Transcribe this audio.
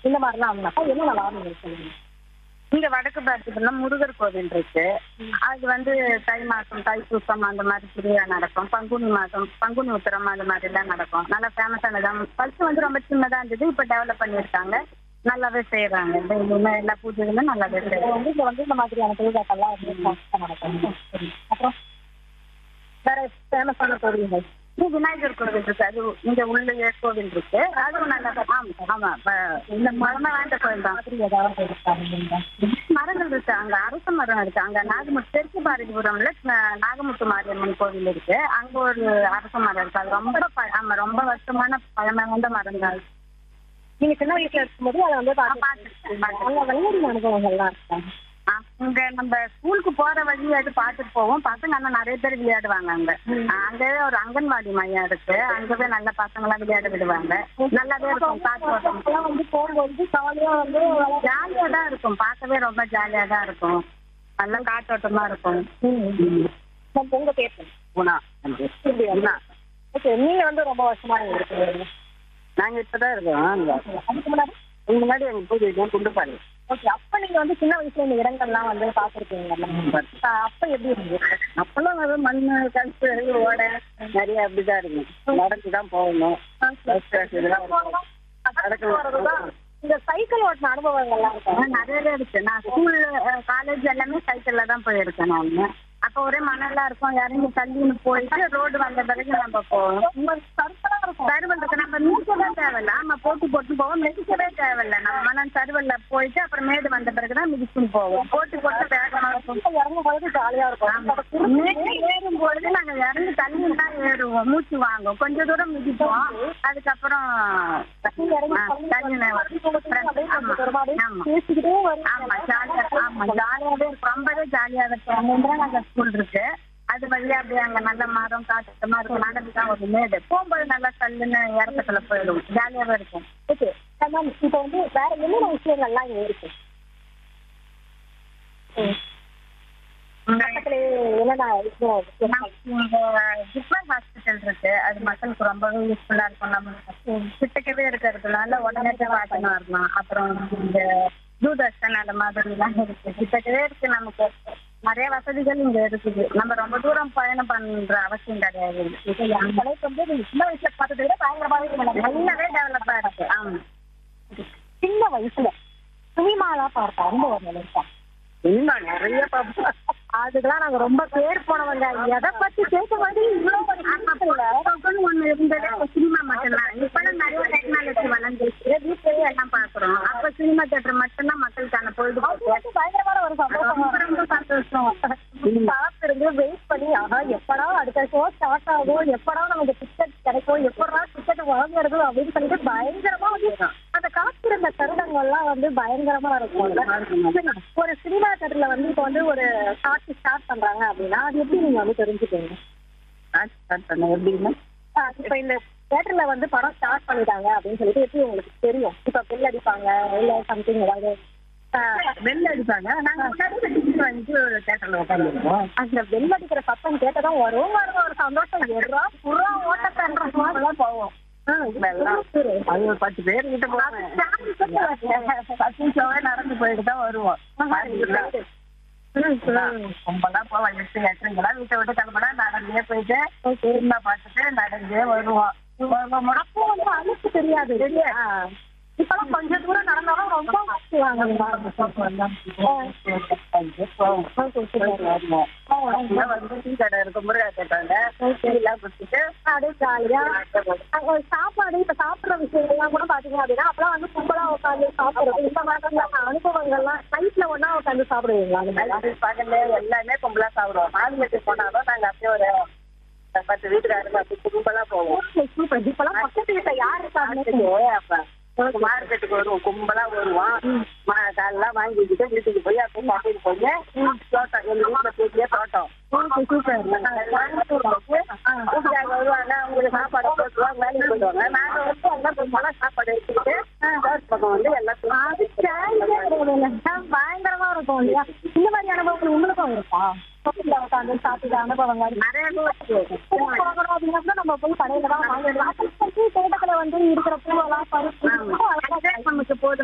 இந்த மாதிரிலாம் வாங்கினாக்கா என்னென்ன வாங்குவீங்க சொல்லுங்க இங்க வடக்கு பார்த்துட்டுனா முருகர் கோவில் இருக்கு அது வந்து தை மாசம் தைப்பூசம் அந்த மாதிரி திருவிழா நடக்கும் பங்குனி மாசம் பங்குனி உத்திரம் அந்த மாதிரி எல்லாம் நடக்கும் நல்லா ஃபேமஸானதான் ஃபர்ஸ்ட் வந்து ரொம்ப சின்னதா இருந்தது இப்ப டெவலப் பண்ணிருக்காங்க நல்லாவே செய்யறாங்க டெய்லியுமே எல்லா பூஜைகளுமே நல்லாவே இப்போ செய்யறாங்க வந்து இங்க வந்து இந்த மாதிரியான திருவிழாக்கள்லாம் வந்து ஃபேமஸா நடக்கும் சரி அப்புறம் வேற ஃபேமஸான கோவில்கள் இங்க விநாயகர் கோவில் இருக்கு அது இங்க உள்ளே கோவில் இருக்கு அதுவும் நல்லா ஆமா ஆமா ப- இந்த மரமே வாய்ந்த கோவில் தான் மாதிரி ஏதாவது இருக்காங்க மரங்கள் இருக்கு அங்க அரச மரம் இருக்கு அங்க நாகமுத்து தெற்கு பாரதிபுரம்ல ந- நாகமுத்து மாரியம்மன் கோவில் இருக்கு அங்க ஒரு அரச மரம் இருக்கு அது ரொம்ப ப- ஆமா ரொம்ப வருஷமான பழமை வந்த மரம் தான் நீங்க சின்ன வயசுல இருக்கும்போது அதை வந்து பார்த்திருக்கேன், பார்த்திருக்கேன். அங்க விளையாடி அனுபவங்கள்லாம் இருக்காங்க ஆ, இங்க நம்ம ஸ்கூலுக்கு போற வழி அது பார்த்துட்டு போவோம் பசங்க ஆனா நிறைய பேர் விளையாடுவாங்க அங்க ஆ, அங்கவே ஒரு அங்கன்வாடி மையம் இருக்கு அங்கவே நல்ல பசங்க எல்லாம் விளையாட விடுவாங்க நல்லாவே இருக்கும் காற்றோட்டம் அப்பெல்லாம் வந்து போகும்போது ஜாலியா வந்து ஜாலியா தான் இருக்கும் பார்க்கவே ரொம்ப ஜாலியா தான் இருக்கும் நல்ல காற்றோட்டமா இருக்கும் நம்ம உங்க பேர் குணா இப்படியா ஓகே நீங்க வந்து ரொம்ப வருஷமா இங்க இருக்கீங்க நாங்க இப்பதான் இருக்கோம் அங்க. அதுக்கு முன்னாடி இதுக்கு முன்னாடி எங்க பூஜை குண்டுப்பாடு ஓகே அப்ப நீங்க வந்து சின்ன வயசுல இந்த இடங்கள்லாம் வந்து பாத்துருக்கீங்கல்ல அப்ப எப்படி இருந்துச்சு அப்பெல்லாம் வந்து மண் கழுத்து ஓட நிறைய அப்படிதான் இருக்கும் நடந்து தான் போகணும் பஸ் ஸ்டாண்ட் இதெல்லாம் இருக்கும். நடந்து போறதுதான் இந்த சைக்கிள் ஓட்டின அனுபவங்கள்லாம் ஆ, இருக்கா நிறையவே இருக்கு நான் ஸ்கூல் காலேஜ் எல்லாமே சைக்கிள்ல தான் போயிருக்கேன் நான் அப்ப ஒரே மணலா இருக்கும் இறங்கி தள்ளின்னு போயிட்டு ரோடு வந்த பிறகு நம்ம போவோம் சர்க்கலா இருக்கும் சருவல் இருக்கு நம்ம மிதிக்கவே தேவையில்ல ஆமா போட்டு போட்டு போவோம் மிதிக்கவே தேவையில்ல நம்ம மணல் சருவல்ல போயிட்டு அப்புறம் மேடு வந்த பிறகுதான் மிதிச்சுன்னு போவோம் போட்டு போட்டு வேகமா இருக்கும் இப்ப இறங்கும் பொழுது ஜாலியா இருக்கும் மேலே ஏறும் பொழுது நாங்க இறங்கி தள்ளி தான் ஏறுவோம் மூச்சு வாங்கும் கொஞ்ச தூரம் மிதிப்போம் அதுக்கப்புறம் நீங்க இறங்கி ஆ, தள்ளி தள்ளி வந்து வரும். அப்படியே ஆமா, கொஞ்சம் தூரமா அப்படியே ஆமா. பேசிக்கிட்டே வருவீங்க. ஆமா ஜாலியா ஆமா ஜாலியாவே இருக்கும் ரொம்பவே ஜாலியா இருக்கும் அங்க நாங்க ஸ்கூல் இருக்கு அது வழியா அப்படியே அங்க நல்ல மரம் காட்டுமா இருக்கும் நடந்து தான் ஒரு மேடு போகும்போது நல்லா தள்ளுன்னு இறக்கத்துல போயிடும் ஜாலியாவே இருக்கும் ஓகே மேம் இப்போ வந்து வேற என்னென்ன விஷயங்கள்லாம் இங்க இருக்கு பக்கத்துல என்னென்ன விஷயம் இங்க ஜிப்மர் ஹாஸ்பிட்டல் இருக்கு அது மக்களுக்கு ரொம்பவே யூஸ்ஃபுல்லா இருக்கும் நம்ம கிட்டக்கவே இருக்கிறதுனால உடனே போய் பார்த்துன்னு வரலாம் அப்புறம் இந்த தூர்தர்ஷன் அந்த மாதிரி எல்லாம் இருக்கு கிட்டக்கவே இருக்கு நமக்கு நிறைய வசதிகள் இங்க இருக்குது நம்ம ரொம்ப தூரம் பயணம் பண்ற அவசியம் கிடையாது அந்த அளவுக்கு வந்து நீங்க சின்ன வயசுல பார்த்ததை விட பயங்கரமாவே இருக்கு. நல்லாவே டெவலப்பா இருக்கு ஆமா சின்ன வயசுல சினிமாலாம் பார்த்த அனுபவம் இருக்கா சினிமா நிறைய பார்ப்போம் அதுக்கெல்லாம் நாங்க ரொம்ப பேர் போனவங்க எதை பத்தி கேட்கும் போது இவ்வளவு ஒரு அப்பன்னு ஒண்ணு இருந்தது அப்ப சினிமா மட்டும்தான் இப்பெல்லாம் நிறைய டெக்னாலஜி வளர்ந்துருச்சு வீட்லயே எல்லாம் பாக்குறோம் அப்ப சினிமா தியேட்டர் மட்டும்தான் மக்களுக்கான அது பொழுதுபோக்கு வந்து பயங்கரமான ஒரு சந்தோஷம் ரொம்ப ரொம்ப சந்தோஷம் சாப்பிட்டு வெயிட் பண்ணி ஆஹா எப்படா அடுத்த ஷோ ஸ்டார்ட் ஆகும் எப்படா நமக்கு டிக்கெட் கிடைக்கும் எப்படா டிக்கெட் வாங்குறது அப்படின்னு சொல்லிட்டு பயங்கரமா வந்து அந்த காத்திருந்த தருணங்கள்லாம் வந்து பயங்கரமா இருக்கும் சரி, ஒரு சினிமா தேட்டர்ல வந்து இப்போ வந்து ஒரு ஷார்ட் ஸ்டார்ட் பண்றாங்க அப்படின்னா அது எப்படி நீங்க வந்து தெரிஞ்சுக்கீங்க ஸ்டார்ட் பண்ண எப்படின்னா ஆஹ் இப்ப இந்த தேட்டர்ல வந்து படம் ஸ்டார்ட் பண்ணிட்டாங்க அப்படின்னு சொல்லிட்டு எப்படி உங்களுக்கு தெரியும் இப்ப பில் அடிப்பாங்க இல்ல சம்திங் ஏதாவது ஆஹ் வெளில அடிப்பாங்க நாங்க முன்னாடி டிக்கெட் வாங்கிட்டு ஒரு தேட்டர்ல உட்காந்துருக்கோம் அந்த வெள்ள அடிக்கிற சத்தம் கேட்டதான் வரும் வரும் ஒரு சந்தோஷம் எட்ரா புறா ஓட்டத்தன்ற மாதிரிலாம் போவோம் அது ஒரு பத்து பேர் கிட்ட போவேன் பத்து நிமிஷமே நடந்து போயிட்டு தான் வருவோம் கும்பலா போவோம் எட்டு எட்டுங்கெல்லாம் வீட்டை விட்டு கிளம்புனா நடந்தே போயிட்டு சினிமா பார்த்துட்டு நடந்தே வருவோம் அப்போ வந்து அழுக்கு தெரியாது இப்பெல்லாம் கொஞ்ச தூரம் நடந்தாலும் ரொம்ப வந்து டீ கடை இருக்கும் முருகா கேட்டாங்க எல்லாம் குடிச்சிட்டு அப்படியே ஜாலியா அங்க ஒரு சாப்பாடு இப்ப சாப்பிடுற விஷயங்கள்லாம் கூட பாத்தீங்க அப்படின்னா அப்பெல்லாம் வந்து கும்பலா உட்காந்து சாப்பிடுறது இந்த மாதிரி அனுபவங்கள்லாம் நைட்ல ஒன்னா உட்காந்து சாப்பிடுவீங்களா அந்த மாதிரி அது பகல்ல எல்லாமே கும்பலா சாப்பிடுவோம் மாநிலத்துக்கு போனாலும் நாங்க அப்படியே ஒரு பத்து வீட்டுக்காரங்க அப்படி கும்பலா போவோம் சூப்பர் இப்பெல்லாம் பக்கத்து வீட்டுல யாரு இருக்காங்க அப்ப மார்க்கெட்டுக்கு வருவோம் கும்பலா வருவோம் மா- காலெல்லாம் வாங்கிக்கிட்டு வீட்டுக்கு போய் அப்படியே மாட்டிட்டு போய் தோட்டம் எங்க வீட்டுல பெரிய தோட்டம் வீட்டுக்காரங்க வருவாங்க அவங்களுக்கு சாப்பாடு போட்டுருவாங்க வேலைக்கு போயிடுவாங்க நாங்க வந்து எல்லாம் கும்பலா சாப்பாடு எடுத்துக்கிட்டு தோட்ட பக்கம் வந்து எல்லாம் பயங்கரமா இருக்கும் இல்லையா இந்த மாதிரி அனுபவங்கள் உங்களுக்கும் இருக்கா பக்கத்துல உட்காந்து சாப்பிட்ட அனுபவங்கள் நிறைய இருக்கு. வாங்கணும் அப்படின்னா கூட நம்ம போய் கடையில தான் வாங்கிடலாம் அப்ப வந்து தோட்டத்துல வந்து இருக்கிற பூவெல்லாம் பறிச்சு ஆமா. அதுவே நமக்கு போதும்